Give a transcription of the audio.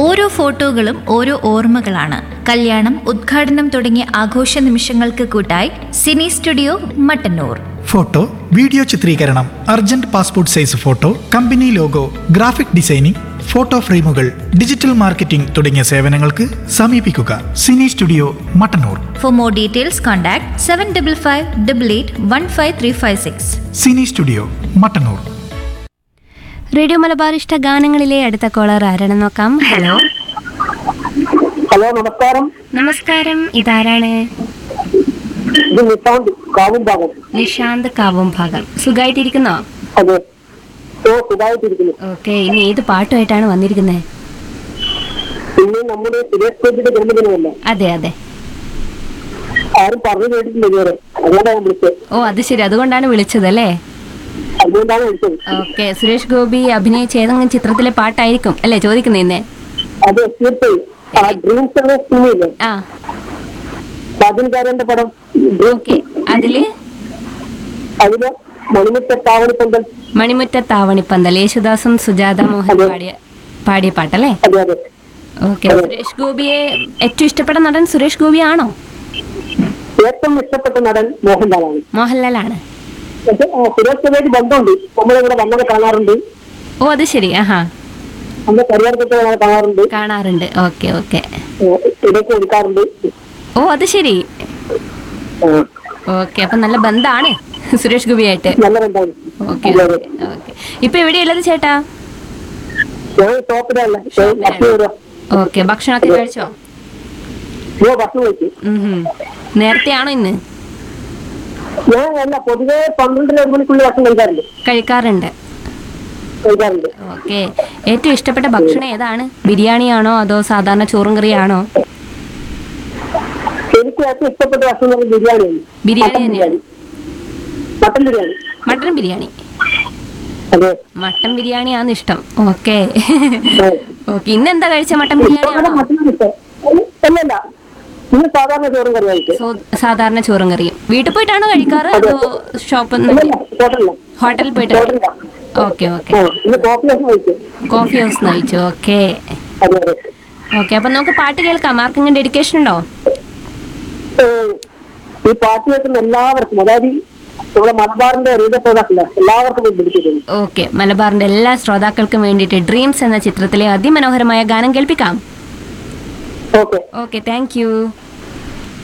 ഓരോ ഫോട്ടോകളും ഓരോ ഓർമ്മകളാണ് കല്യാണം ഉദ്ഘാടനം തുടങ്ങിയ ആഘോഷ നിമിഷങ്ങൾക്ക് കൂട്ടായി cine studio Mattannur photo video ചിത്രീകരണം urgent passport size photo company logo graphic designing photo ഫ്രെയിമുകൾ ഡിജിറ്റൽ മാർക്കറ്റിംഗ് തുടങ്ങിയ സേവനങ്ങൾക്ക് സമീപിക്കുക cine studio Mattannur for more details contact seven double five double eight one five three five six cine studio Mattannur radio Malabar ഇഷ്ട ഗാനങ്ങളിലെ അടുത്ത collar ആരാണെന്ന് നോക്കാം hello hello നമസ്കാരം നമസ്കാരം ഇതാരാണ് ഇത് നിശാന്ത് കാവുംഭാഗം നിഷാന്ത് കാവും ഭാഗം സുഖമായിട്ടിരിക്കുന്നോ അതെ ഓ സുഖമായിട്ടിരിക്കുന്നു ഓക്കെ ഇനി ഏത് പാട്ടുമായിട്ടാണ് വന്നിരിക്കുന്നത് പിന്നെ നമ്മുടെ സുരേഷ് ഗോപിയുടെ ജന്മദിനമല്ല അതെ അതെ ആരും പറഞ്ഞു കേട്ടിട്ടില്ല ഇതുവരെ അതുകൊണ്ടാണ് ഞാൻ വിളിച്ചത് ഓ അത് ശരി അതുകൊണ്ടാണ് വിളിച്ചത് അല്ലേ അതുകൊണ്ടാണ് വിളിച്ചത് ഓക്കെ സുരേഷ് ഗോപി അഭിനയിച്ച ഏതെങ്കിലും ചിത്രത്തിലെ പാട്ടായിരിക്കും അല്ലേ ചോദിക്കുന്നേ അതെ തീർച്ചയായും ആ ഡ്രീംസ് എന്ന സിനിമയില്ലേ ആ പതിൻകാരന്റെ പടം ഡ്രീംസ് ഓക്കെ അതില് അതില് മണിമുറ്റ താവണിപ്പന്തൽ മണിമുറ്റത്താവണിപ്പന്തൽ യേശുദാസും സുജാത മോഹൻ അതെ. പാടിയ പാടിയ പാട്ടല്ലേ അതെ അതെ ഓക്കെ സുരേഷ് ഗോപിയെ ഏറ്റവും ഇഷ്ടപ്പെട്ട നടൻ സുരേഷ് ഗോപി ആണോ ഏറ്റവും ഇഷ്ടപ്പെട്ട നടൻ മോഹൻലാലാണ് മോഹൻലാലാണ് പക്ഷെ ആ, സുരേഷ് ഗോപിയായിട്ട് ബന്ധമുണ്ട് നമ്മളിവിടെ വന്നത് കാണാറുണ്ട് ഓ അത് ശരി ആഹാ നമ്മുടെ പരിഹാരത്തെ കാണാറുണ്ട് കാണാറുണ്ട് ഓക്കെ ഓക്കെ ഏ, ഇടയ്ക്ക് എടുക്കാറുണ്ട് ഓ അത് ശരി ആ, ഓക്കെ അപ്പൊ നല്ല ബന്ധാണ് സുരേഷ് ഗോപിയായിട്ട് നല്ല ബന്ധമാണ് ഓക്കെ അതെ, അതെ. ഓക്കെ ഇപ്പൊ എവിടെയുള്ളത് ചേട്ടാ ഞാൻ ഷോപ്പിലല്ല ഭക്ഷണം വരാം ഓക്കെ ഭക്ഷണമൊക്കെ കഴിച്ചോ ഞാൻ ഭക്ഷണം കഴിച്ചു ഉം ഹും. നേരത്തെയാണോ ഇന്ന് ഞാൻ അല്ല പൊതുവെ പന്ത്രണ്ടര ഒരു മണിക്കുള്ളിൽ ഭക്ഷണം കഴിക്കാറുണ്ട് കഴിക്കാറുണ്ട് കഴിക്കാറുണ്ട് ഓക്കെ ഏറ്റവും ഇഷ്ടപ്പെട്ട ഭക്ഷണം ഏതാണ് ബിരിയാണിയാണോ അതോ സാധാരണ ചോറും കറിയാണോ എനിക്ക് ഏറ്റവും ഇഷ്ടപ്പെട്ട ഭക്ഷണം എന്ന് പറഞ്ഞാൽ ബിരിയാണിയാണ് ബിരിയാണി മട്ടൻ തന്നെയാണ്. മട്ടൻ ബിരിയാണി മട്ടൻ ബിരിയാണി അതെ മട്ടൻ ബിരിയാണിയാണ് ഇഷ്ടം ഓക്കെ ആ. ഓക്കെ ഇന്ന് എന്താ കഴിച്ച മട്ടൻ ഇപ്പൊ ബിരിയാണിയാണോ മട്ടൻ ഇഷ്ടം അല്ലല്ല ഇന്ന് സാധാരണ ചോറും കറി കഴിച്ചു സോ- സാധാരണ ചോറും കറിയും വീട്ടിൽ പോയിട്ടാണോ കഴിക്കാറ് അതോ ഷോപ്പിൽ അല്ലല്ല ഹോട്ടലില്ല ഹോട്ടലിൽ പോയിട്ട് ഹോട്ടലില്ല ഓക്കെ ഓക്കെ ആ ഇന്ന് കോഫി ഭക്ഷണം കഴിച്ചു കോഫി ഹൗസ് നയിച്ചു ഓക്കെ അതെ അതെ ഓക്കെ അപ്പൊ നമുക്ക് പാട്ട് കേൾക്കാം ആർക്കെങ്കിലും ഡെഡിക്കേഷൻ ഉണ്ടോ ഏ, ഈ പാട്ട് കേൾക്കുന്ന എല്ലാവർക്കും അതായത് ഈ നമ്മുടെ മലബാറിന്റെ റീത പ്രോഡക്റ്റില്ല എല്ലാവർക്കും ഇത് പിടിച്ചിട്ടുണ്ട് ഓക്കെ മലബാറിന്റെ എല്ലാ ശ്രോതാക്കൾക്കും വേണ്ടിയിട്ട് ഡ്രീംസ് എന്ന ചിത്രത്തിലെ അതിമനോഹരമായ ഗാനം കേൾപ്പിക്കാം ഓക്കെ ഓക്കെ താങ്ക് യു